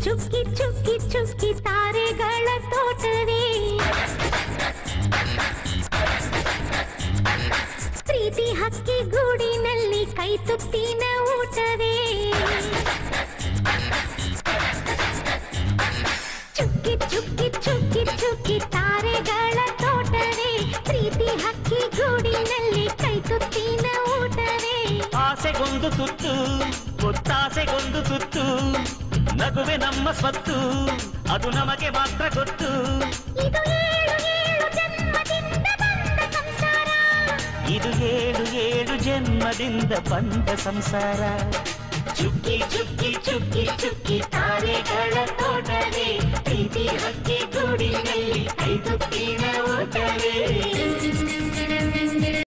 ಚುಕ್ಕಿ ಚುಕ್ಕಿ ಚುಕ್ಕಿ ತಾರೆಗಳ ತೋಟವೇ ಪ್ರೀತಿ ಹಕ್ಕಿ ಗೂಡಿನಲ್ಲಿ ಕೈ ತುತ್ತಿನ ಊಟವೇ ಚುಕ್ಕಿ ಚುಕ್ಕಿ ಚುಕ್ಕಿ ಚುಕ್ಕಿ ತಾರೆಗಳ ತೋಟವೇ ಪ್ರೀತಿ ಹಕ್ಕಿ ಗೂಡಿನಲ್ಲಿ ಕೈ ತುತ್ತಿನ ಊಟವೇ ಆಸೆಗೊಂದು ತುತ್ತು ಒತ್ತಾಸೆಗೊಂದು ತುತ್ತು ನಗುವೆ ನಮ್ಮ ಸ್ವತ್ತು ಅದು ನಮಗೆ ಮಾತ್ರ ಗೊತ್ತು ಇದು ಏಳು ಏಳು ಜನ್ಮದಿಂದ ಬಂದ ಸಂಸಾರ ಇದು ಏಳು ಏಳು ಜನ್ಮದಿಂದ ಬಂದ ಸಂಸಾರ ಚುಕ್ಕಿ ಚುಕ್ಕಿ ಚುಕ್ಕಿ ಚುಕ್ಕಿ ತಾರೆಗಳ